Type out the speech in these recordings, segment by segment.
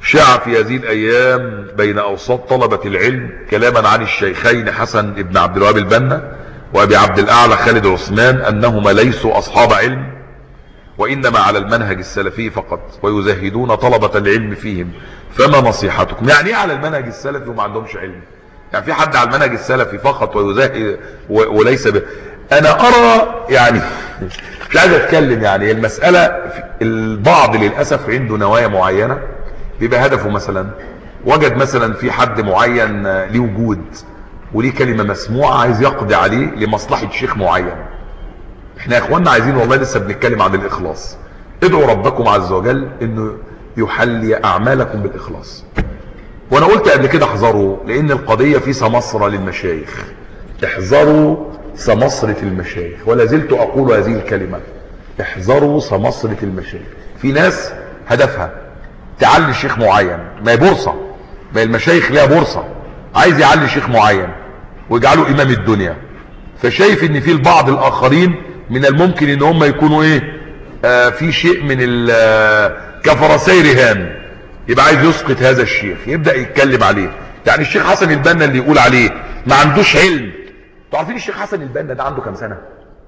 شاع في هذه الايام بين اوساط طلبة العلم كلاما عن الشيخين حسن ابن عبد الوهاب البنا وابي عبد الاعلى خالد عثمان انهما ليسوا اصحاب علم وانما على المنهج السلفي فقط ويزهدون طلبة العلم فيهم فما نصيحتكم يعني ايه على المنهج السلفي وما عندهمش علم يعني في حد على المنهج السلفي فقط ويزهد و- وليس ب... انا ارى يعني مش عايز اتكلم يعني المسألة البعض للأسف عنده نوايا معينة بيبقى هدفه مثلا وجد مثلا في حد معين آه، ليه وجود وليه كلمة مسموعة عايز يقضي عليه لمصلحة شيخ معين احنا يا اخوانا عايزين والله لسه بنتكلم عن الاخلاص ادعوا ربكم عز وجل انه يحلي اعمالكم بالاخلاص وانا قلت قبل كده احذروا لان القضية في سمسرة للمشايخ احذروا سمسرة المشايخ ولا زلت اقول هذه الكلمة احذروا سمسرة المشايخ في ناس هدفها تعلي شيخ معين ما هي بورصة ما هي المشايخ ليها بورصة عايز يعلي شيخ معين ويجعله امام الدنيا فشايف ان في البعض الاخرين من الممكن ان هم يكونوا ايه آه في شيء من ال- آه، كفرسي رهان يبقى عايز يسقط هذا الشيخ يبدأ يتكلم عليه يعني الشيخ حسن البنا اللي يقول عليه ما عندوش علم انتوا عارفين الشيخ حسن البنا ده عنده كام سنة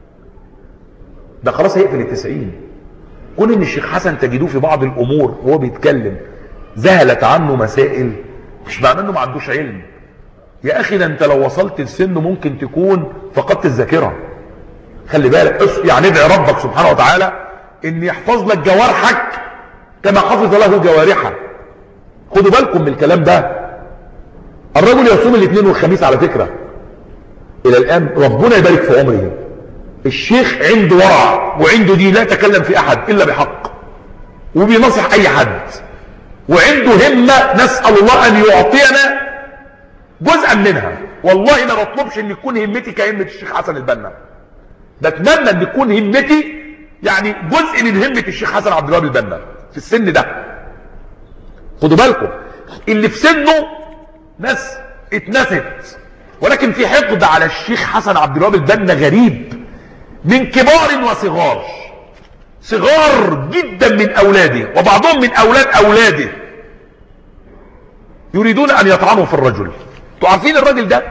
ده خلاص هيقفل التسعين كون ان الشيخ حسن تجدوه في بعض الامور وهو بيتكلم ذهلت عنه مسائل مش معناه انه ما عندوش علم يا اخي ده انت لو وصلت لسنه ممكن تكون فقدت الذاكره خلي بالك اس- يعني ادعي ربك سبحانه وتعالى ان يحفظ لك جوارحك كما حفظ له جوارحه خدوا بالكم من الكلام ده الرجل يصوم الاثنين والخميس على فكره الى الان ربنا يبارك في عمره الشيخ عنده ورع وعنده دين لا يتكلم في احد الا بحق وبينصح اي حد وعنده همة نسأل الله ان يعطينا جزءا منها والله ما بطلبش ان يكون همتي كهمة الشيخ حسن البنا بتمنى ان تكون همتي يعني جزء من همة الشيخ حسن عبد الوهاب البنا في السن ده خدوا بالكم اللي في سنه ناس اتنست ولكن في حقد على الشيخ حسن عبد الوهاب البنا غريب من كبار وصغار صغار جدا من اولاده وبعضهم من اولاد اولاده يريدون ان يطعنوا في الرجل انتوا عارفين الراجل ده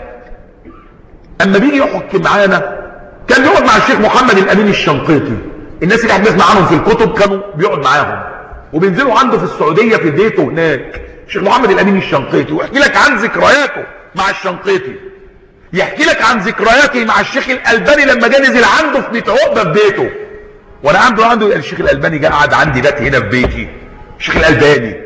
اما بيجي يحكي معانا كان بيقعد مع الشيخ محمد الامين الشنقيطي الناس اللي احنا بنسمع عنهم في الكتب كانوا بيقعد معاهم وبينزلوا عنده في السعوديه في بيته هناك الشيخ محمد الامين الشنقيطي ويحكي لك عن ذكرياته مع الشنقيطي يحكي لك عن ذكرياته مع الشيخ الالباني لما جه نزل عنده في بيت عقبه في بيته وانا عنده عنده الشيخ الالباني جه قعد عندي بات هنا في بيتي الشيخ الالباني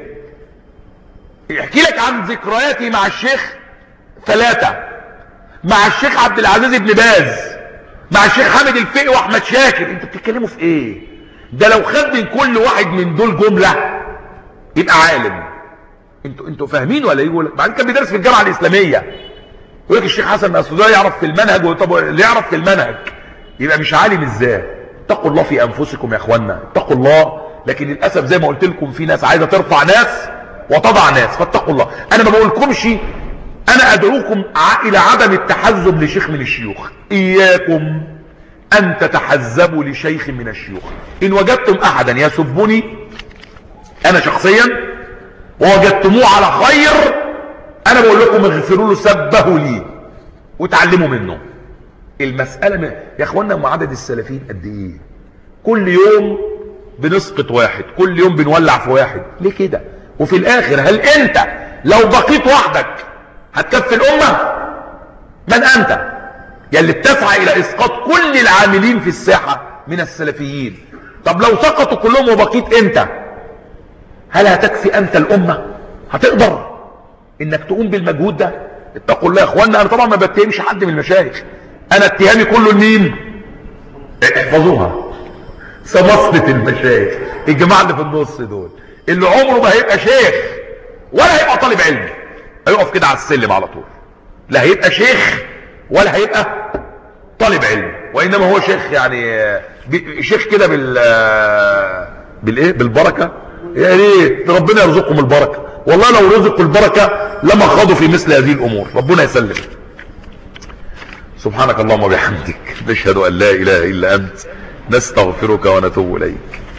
يحكي لك عن ذكرياتي مع الشيخ ثلاثة مع الشيخ عبد العزيز بن باز مع الشيخ حامد الفقي واحمد شاكر انتوا بتتكلموا في ايه ده لو خد من كل واحد من دول جملة يبقى عالم انتوا انتوا فاهمين ولا يقول بعدين كان بيدرس في الجامعة الاسلامية يقول لك الشيخ حسن اصل ده يعرف في المنهج طب اللي يعرف في المنهج يبقى مش عالم ازاي اتقوا الله في انفسكم يا اخوانا اتقوا الله لكن للاسف زي ما قلت لكم في ناس عايزه ترفع ناس وتضع ناس فاتقوا الله انا ما بقولكمش انا ادعوكم ع- الى عدم التحزب لشيخ من الشيوخ اياكم ان تتحزبوا لشيخ من الشيوخ ان وجدتم احدا يسبني انا شخصيا ووجدتموه على خير انا بقول لكم اغفروا له سبه لي وتعلموا منه المسألة من... يا اخوانا هم عدد السلفيين قد ايه كل يوم بنسقط واحد كل يوم بنولع في واحد ليه كده وفي الاخر هل انت لو بقيت وحدك هتكفي الامة من انت يا اللي بتسعى الى اسقاط كل العاملين في الساحة من السلفيين طب لو سقطوا كلهم وبقيت انت هل هتكفي انت الامة هتقدر انك تقوم بالمجهود ده اتقوا الله يا اخوانا انا طبعا ما بتهمش حد من المشايخ انا اتهامي كله لمين احفظوها سمصلة المشايخ الجماعة اللي في النص دول اللي عمره ما هيبقى شيخ ولا هيبقى طالب علم هيقف كده على السلم على طول لا هيبقى شيخ ولا هيبقى طالب علم وانما هو شيخ يعني آه، بي- شيخ كده بال آه، بالايه بالبركه يا ريت ربنا يرزقهم البركه والله لو رزقوا البركه لما خاضوا في مثل هذه الامور ربنا يسلم سبحانك اللهم وبحمدك نشهد ان لا اله الا انت نستغفرك ونتوب اليك